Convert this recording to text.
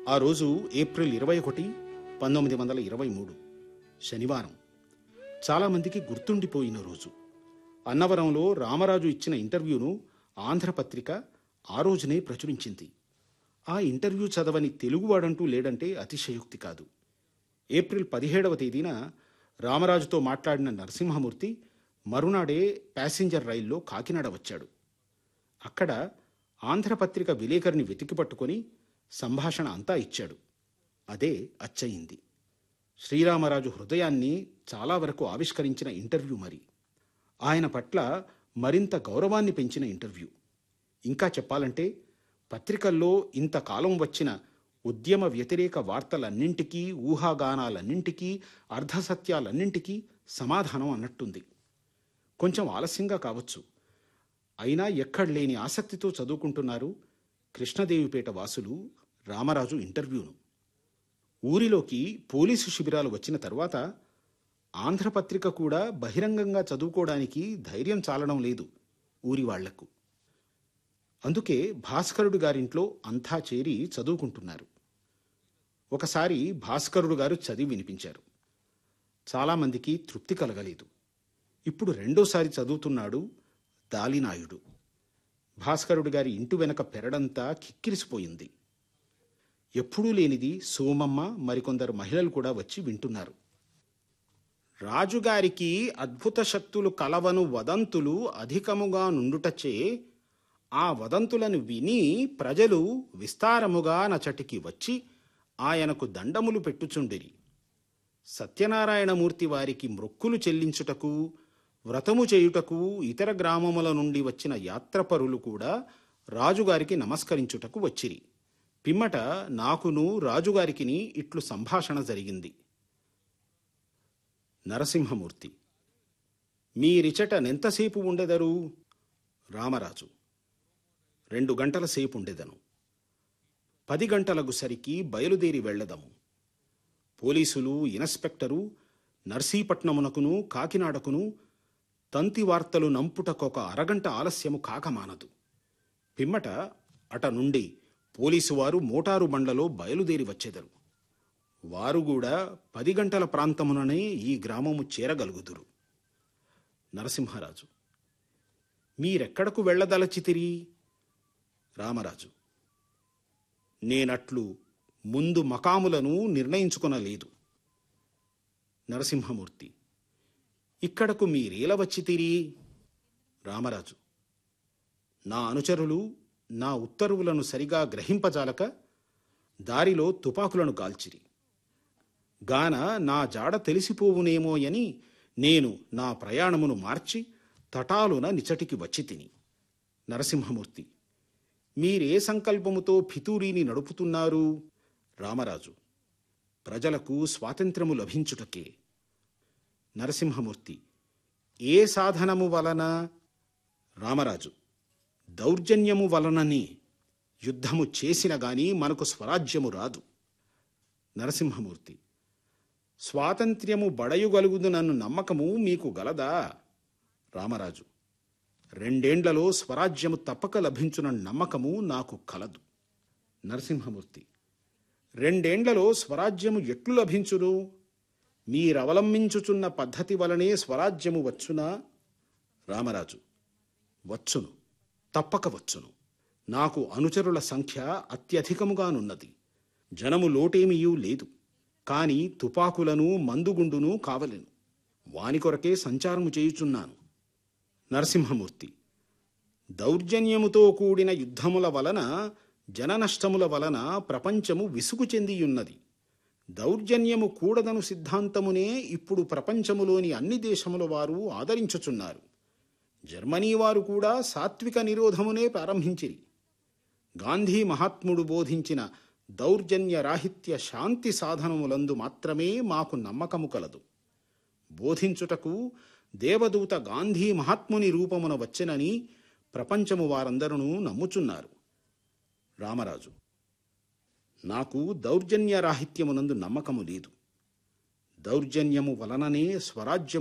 ఆ రోజు ఏప్రిల్ ఇరవై ఒకటి పంతొమ్మిది వందల ఇరవై మూడు శనివారం చాలామందికి గుర్తుండిపోయిన రోజు అన్నవరంలో రామరాజు ఇచ్చిన ఇంటర్వ్యూను ఆంధ్రపత్రిక ఆ రోజునే ప్రచురించింది ఆ ఇంటర్వ్యూ చదవని తెలుగువాడంటూ లేడంటే అతిశయోక్తి కాదు ఏప్రిల్ పదిహేడవ తేదీన రామరాజుతో మాట్లాడిన నరసింహమూర్తి మరునాడే ప్యాసింజర్ రైల్లో కాకినాడ వచ్చాడు అక్కడ ఆంధ్రపత్రిక విలేకరిని వెతికి పట్టుకొని సంభాషణ అంతా ఇచ్చాడు అదే అచ్చయింది శ్రీరామరాజు హృదయాన్ని చాలా వరకు ఆవిష్కరించిన ఇంటర్వ్యూ మరి ఆయన పట్ల మరింత గౌరవాన్ని పెంచిన ఇంటర్వ్యూ ఇంకా చెప్పాలంటే పత్రికల్లో ఇంతకాలం వచ్చిన ఉద్యమ వ్యతిరేక వార్తలన్నింటికీ ఊహాగానాలన్నింటికీ అర్ధసత్యాలన్నింటికీ సమాధానం అన్నట్టుంది కొంచెం ఆలస్యంగా కావచ్చు అయినా ఎక్కడలేని ఆసక్తితో చదువుకుంటున్నారు కృష్ణదేవిపేట వాసులు రామరాజు ఇంటర్వ్యూను ఊరిలోకి పోలీసు శిబిరాలు వచ్చిన తర్వాత ఆంధ్రపత్రిక కూడా బహిరంగంగా చదువుకోవడానికి ధైర్యం చాలడం లేదు ఊరి వాళ్లకు అందుకే భాస్కరుడు గారింట్లో అంతా చేరి చదువుకుంటున్నారు ఒకసారి భాస్కరుడు గారు చదివి వినిపించారు చాలామందికి తృప్తి కలగలేదు ఇప్పుడు రెండోసారి చదువుతున్నాడు దాలినాయుడు భాస్కరుడు గారి ఇంటి వెనక పెరడంతా కిక్కిరిసిపోయింది ఎప్పుడూ లేనిది సోమమ్మ మరికొందరు మహిళలు కూడా వచ్చి వింటున్నారు రాజుగారికి అద్భుత శక్తులు కలవను వదంతులు అధికముగా నుండుటచే ఆ వదంతులను విని ప్రజలు విస్తారముగా నచటికి వచ్చి ఆయనకు దండములు పెట్టుచుండిరి సత్యనారాయణమూర్తి వారికి మ్రొక్కులు చెల్లించుటకు వ్రతము చేయుటకు ఇతర గ్రామముల నుండి వచ్చిన యాత్రపరులు కూడా రాజుగారికి నమస్కరించుటకు వచ్చిరి పిమ్మట నాకును రాజుగారికిని ఇట్లు సంభాషణ జరిగింది నరసింహమూర్తి మీరిచట నెంతసేపు ఉండెదరు రామరాజు రెండు గంటల సేపు ఉండెదను పది గంటలకు సరికి బయలుదేరి వెళ్ళదము పోలీసులు ఇన్స్పెక్టరు నర్సీపట్నమునకును కాకినాడకును తంతి వార్తలు నంపుటకొక అరగంట ఆలస్యము కాకమానదు పిమ్మట అట నుండి పోలీసు వారు మోటారు బండ్లలో బయలుదేరి వచ్చేదరు వారు కూడా పది గంటల ప్రాంతముననే ఈ గ్రామము చేరగలుగుదురు నరసింహరాజు మీరెక్కడకు వెళ్ళదలచితిరి రామరాజు నేనట్లు ముందు మకాములను నిర్ణయించుకొనలేదు నరసింహమూర్తి ఇక్కడకు మీరేల వచ్చితిరి రామరాజు నా అనుచరులు నా ఉత్తర్వులను సరిగా గ్రహింపజాలక దారిలో తుపాకులను కాల్చిరి గాన నా జాడ తెలిసిపోవునేమోయని నేను నా ప్రయాణమును మార్చి తటాలున నిచటికి వచ్చి తిని నరసింహమూర్తి మీరే సంకల్పముతో ఫితూరీని నడుపుతున్నారు రామరాజు ప్రజలకు స్వాతంత్రము లభించుటకే నరసింహమూర్తి ఏ సాధనము వలన రామరాజు దౌర్జన్యము వలనని యుద్ధము చేసిన గాని మనకు స్వరాజ్యము రాదు నరసింహమూర్తి స్వాతంత్ర్యము బడయుగలుగుదు నన్ను నమ్మకము మీకు గలదా రామరాజు రెండేండ్లలో స్వరాజ్యము తప్పక లభించున నమ్మకము నాకు కలదు నరసింహమూర్తి రెండేండ్లలో స్వరాజ్యము ఎట్లు లభించును మీరవలంబించుచున్న పద్ధతి వలనే స్వరాజ్యము వచ్చునా రామరాజు వచ్చును తప్పక వచ్చును నాకు అనుచరుల సంఖ్య అత్యధికముగానున్నది జనము లోటేమియూ లేదు కాని తుపాకులను మందుగుండును కావలెను వాని కొరకే సంచారము చేయుచున్నాను నరసింహమూర్తి దౌర్జన్యముతో కూడిన యుద్ధముల వలన జననష్టముల వలన ప్రపంచము విసుగు చెందియున్నది దౌర్జన్యము కూడదను సిద్ధాంతమునే ఇప్పుడు ప్రపంచములోని అన్ని దేశముల వారు ఆదరించుచున్నారు జర్మనీ వారు కూడా సాత్విక నిరోధమునే ప్రారంభించిరి గాంధీ మహాత్ముడు బోధించిన దౌర్జన్య రాహిత్య శాంతి సాధనములందు మాత్రమే మాకు నమ్మకము కలదు బోధించుటకు దేవదూత గాంధీ మహాత్ముని రూపమున వచ్చెనని ప్రపంచము వారందరూ నమ్ముచున్నారు రామరాజు నాకు దౌర్జన్య రాహిత్యమునందు నమ్మకము లేదు దౌర్జన్యము వలననే స్వరాజ్యం